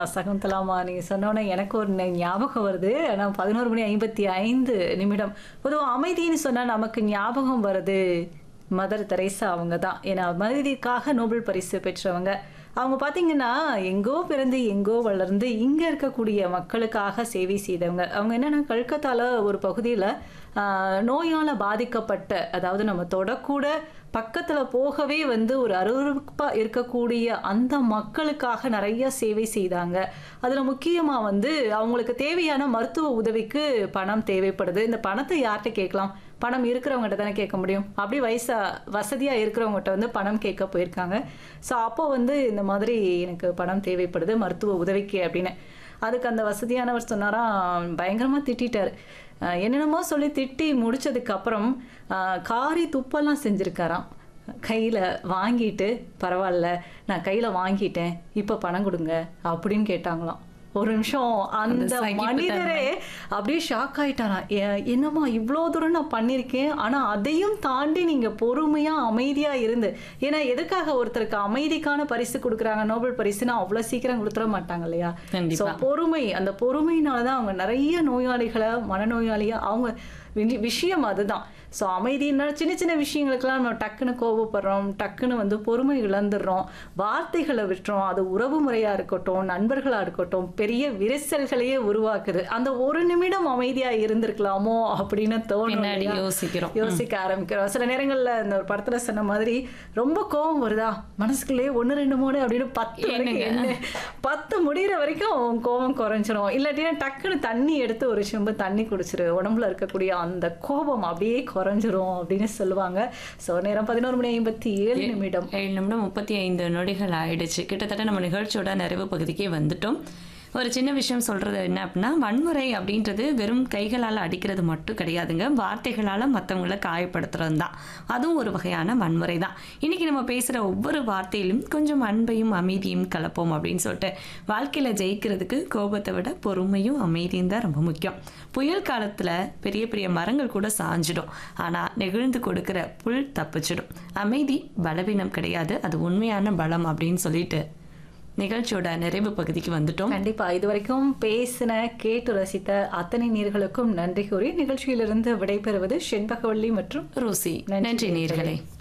சகுந்தலாமா நீங்க சொன்னோன்னே எனக்கு ஒரு நெ- ஞாபகம் வருது ஆனால் பதினோரு மணி ஐம்பத்தி ஐந்து நிமிடம் பொதுவாக அமைதின்னு சொன்னா நமக்கு ஞாபகம் வருது மதர் தெரேசா அவங்க தான் ஏன்னா அமைதிக்காக நோபல் பரிசு பெற்றவங்க அவங்க பார்த்தீங்கன்னா எங்கோ பிறந்து எங்கோ வளர்ந்து இங்கே இருக்கக்கூடிய மக்களுக்காக சேவை செய்தவங்க அவங்க என்னன்னா கல்கத்தால ஒரு பகுதியில் நோயால் பாதிக்கப்பட்ட அதாவது நம்ம தொடக்கூட பக்கத்தில் போகவே வந்து ஒரு அருவருப்பாக இருக்கக்கூடிய அந்த மக்களுக்காக நிறைய சேவை செய்தாங்க அதில் முக்கியமாக வந்து அவங்களுக்கு தேவையான மருத்துவ உதவிக்கு பணம் தேவைப்படுது இந்த பணத்தை யார்கிட்ட கேட்கலாம் பணம் இருக்கிறவங்ககிட்ட தானே கேட்க முடியும் அப்படி வயசா வசதியாக இருக்கிறவங்ககிட்ட வந்து பணம் கேட்க போயிருக்காங்க ஸோ அப்போ வந்து இந்த மாதிரி எனக்கு பணம் தேவைப்படுது மருத்துவ உதவிக்கு அப்படின்னு அதுக்கு அந்த வசதியானவர் சொன்னாராம் பயங்கரமாக திட்டிட்டார் அஹ் என்னென்னமோ சொல்லி திட்டி முடிச்சதுக்கு அப்புறம் அஹ் காரி துப்பெல்லாம் செஞ்சுருக்காராம் கையில் வாங்கிட்டு பரவாயில்ல நான் கையில் வாங்கிட்டேன் இப்போ பணம் கொடுங்க அப்படின்னு கேட்டாங்களாம் ஒரு நிமிஷம் அந்த சகிப்புத்தன்மை. மனிதரே அப்படியே ஷாக் ஆயிட்டாராம் "எ- என்னம்மா இவ்வளோ தூரம் நான் பண்ணியிருக்கேன் ஆனால் அதையும் தாண்டி நீங்கள் பொறுமையாக அமைதியாக இருந்து ஏன்னா எதுக்காக ஒருத்தருக்கு அமைதிக்கான பரிசு கொடுக்குறாங்க நோபல் பரிசுனா அவ்வளோ சீக்கிரம் கொடுத்துட மாட்டாங்க இல்லையா கண்டிப்பா. ஸோ பொறுமை அந்த பொறுமையினால தான் அவங்க நிறைய நோயாளிகளை மனநோயாளியாக அவங்க வி- விஷயம் அதுதான் ஸோ அமைதினா சின்ன சின்ன விஷயங்களுக்கெல்லாம் நம்ம டக்குன்னு கோபப்படுறோம் டக்குன்னு வந்து பொறுமை இழந்துடுறோம் வார்த்தைகளை விட்டுறோம் அது உறவு முறையாக இருக்கட்டும் நண்பர்களாக இருக்கட்டும் பெரிய விரிசல்களையே உருவாக்குது அந்த ஒரு நிமிடம் அமைதியாக இருந்திருக்கலாமோ அப்படின்னு தோணும் பின்னாடி இல்லையா? யோசிக்கிறோம் யோசிக்க ஆரம்பிக்கிறோம் சில நேரங்கள்ல இந்த ஒரு படத்துல சொன்ன மாதிரி ரொம்ப கோவம் வருதா மனசுக்குள்ளேயே ஒன்று ரெண்டு மூணு அப்படின்னு பத்து வரைக்கும் என்னங்க? எண்ணு. பத்து முடியிற வரைக்கும் கோவம் குறைஞ்சிரும் இல்லாட்டினா டக்குன்னு தண்ணி எடுத்து ஒரு செம்பு தண்ணி குடிச்சிரு உடம்புல இருக்கக்கூடிய அந்த கோபம் அப்படியே குறைஞ்சிரும் அப்படின்னு சொல்லுவாங்க ஸோ நேரம் பதினோரு மணி ஐம்பத்தி ஏழு நிமிடம் ஏழு நிமிடம் முப்பத்தி ஐந்து நொடிகள் ஆயிடுச்சு கிட்டத்தட்ட நம்ம நிகழ்ச்சியோட நிறைவு பகுதிக்கே வந்துட்டோம் ஒரு சின்ன விஷயம் சொல்றது என்ன அப்படின்னா வன்முறை அப்படின்றது வெறும் கைகளால் அடிக்கிறது மட்டும் கிடையாதுங்க வார்த்தைகளால் மற்றவங்கள காயப்படுத்துறது தான் அதுவும் ஒரு வகையான வன்முறை தான் இன்னைக்கு நம்ம பேசுகிற ஒவ்வொரு வார்த்தையிலும் கொஞ்சம் அன்பையும் அமைதியும் கலப்போம் அப்படின்னு சொல்லிட்டு வாழ்க்கையில் ஜெயிக்கிறதுக்கு கோபத்தை விட பொறுமையும் அமைதியும் தான் ரொம்ப முக்கியம் புயல் காலத்தில் பெரிய பெரிய மரங்கள் கூட சாஞ்சிடும் ஆனால் நெகிழ்ந்து கொடுக்குற புல் தப்பிச்சிடும் அமைதி பலவீனம் கிடையாது அது உண்மையான பலம் அப்படின்னு சொல்லிட்டு நிகழ்ச்சியோட நிறைவு பகுதிக்கு வந்துட்டோம் கண்டிப்பா இது வரைக்கும் பேசின கேட்டு ரசித்த அத்தனை நீர்களுக்கும் நன்றி கூறி நிகழ்ச்சியிலிருந்து விடைபெறுவது செண்பகவள்ளி மற்றும் ரோசி நன்றி நன்றி நேயர்களே. நேர்களே